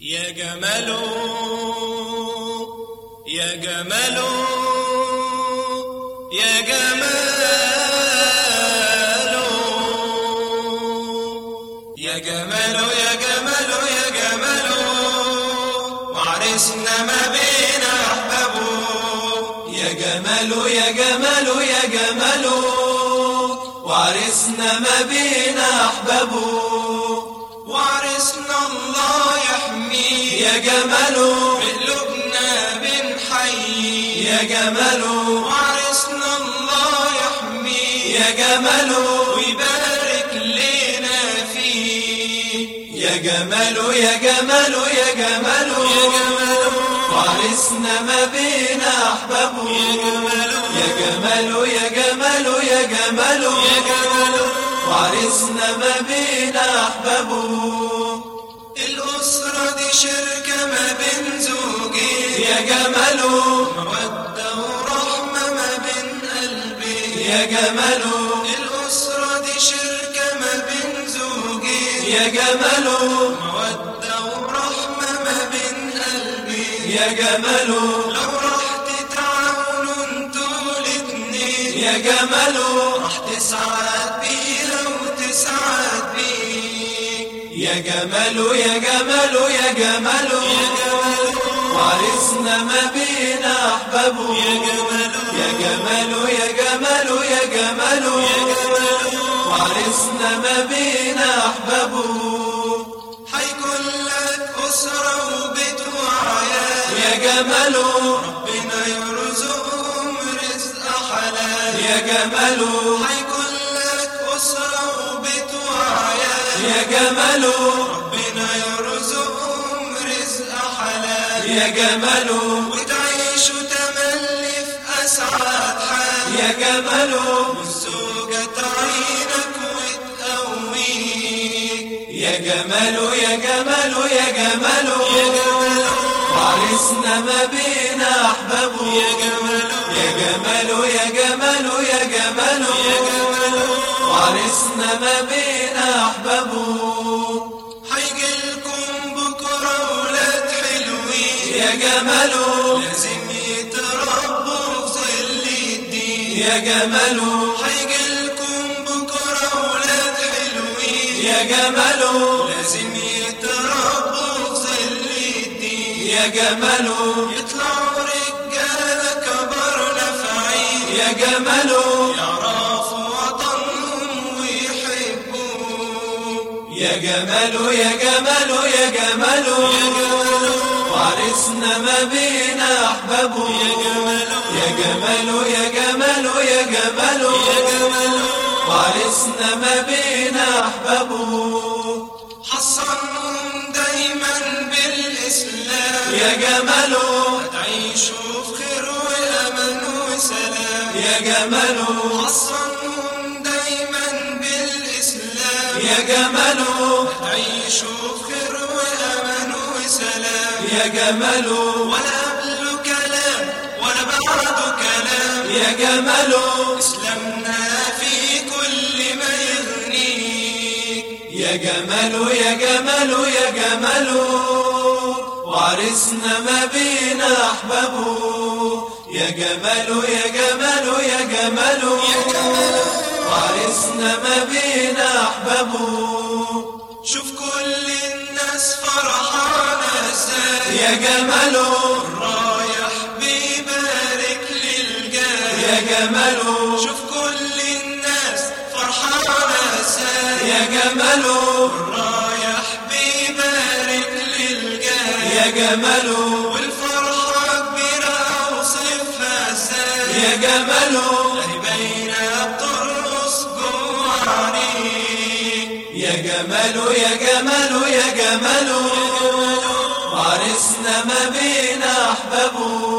يا جمال يا جمال يا جمال يا جمال يا جمال يا جمال وعرسنا ما بين أحبابه يا جمال يا جمال يا جمال وعرسنا ما بين أحبابه وعرسنا الله يحميه يا جمال بقلوبنا بنحيي يا جمال وعرسنا الله يحميه يا جمال ويبارك لنا فيه يا جمال يا جمال يا جمال يا جمال وعرسنا ما بين أحبابه يا جمال يا جمال يا جمال يا جمال يا جمال وعرسنا ما بين أحبابه الأسرة دي شركة ما بين زوجين يا جمال مودة ورحمة ما بين قلبين يا جمال الأسرة دي شركة ما بين زوجين يا جمال مودة ورحمة ما بين قلبين يا جمال لو راح تتعاونوا انتوا الاتنين يا جمال راح تسعد بيها وتسعد بيه يا جمال يا جمال يا جمال يا جمال وعرسنا ما بين أحبابه يا جمال يا جمال يا جمال يا جمال يا جمال وعرسنا ما بين أحبابه حيكون لك أسرة وبيت وعيال يا جمال ربنا يرزقهم رزق حلال يا جمال حيكون لك أسرة وبيت وعيال يا جمال ربنا يرزقهم رزق حلال يا جمال وتعيشوا تملي في أسعد حال يا جمال والزوجة تعينك وتقويك يا جمال يا جمال يا جمال يا جمال وعرسنا ما بين أحبابه يا جمال يا جمال يا جمال يا جمال يا جمال وعرسنا ما بين أحبابه حيجيلكم بكرة ولاد حلوين يا جمال لازم يتربوا في ظل الدين يا جمال حيجيلكم بكرة ولاد حلوين يا جمال لازم يتربوا في ظل الدين يا جمال يطلعوا رجالة كبار نافعين يا جمال يعرفوا وطنهم ويحبوه يا جمال يا جمال يا جمال يا جمال وعرسنا ما بين أحبابه يا جمال يا جمال يا جمال يا جمال يا جمال وعرسنا ما بين أحبابه حصنهم دايما بالإسلام يا جمال تعيشوا في خير وأمن وسلام يا جمال حصنهم دايما بالإسلام يا جمال تعيشوا في خير وأمن وسلام يا جمال ولا قبله كلام ولا بعده كلام يا جمال إسلامنا في كل ما يغنيك يا جمال يا جمال يا جمال وعرسنا ما بين أحبابه يا جمال يا جمال يا جمال يا جمال وعرسنا ما بين أحبابه شوف كل الناس فرحانة ازاي يا جمال رايح بيبارك للجاي يا جمال شوف كل الناس فرحانة ازاي يا جمال رايح بيبارك للجاي يا جمال والفرحة كبيرة اوصفها ازاي يا جمال اهي باينة بترقص جوه عينيك يا جمال يا جمال يا جمال وعرسنا ما بين أحبابه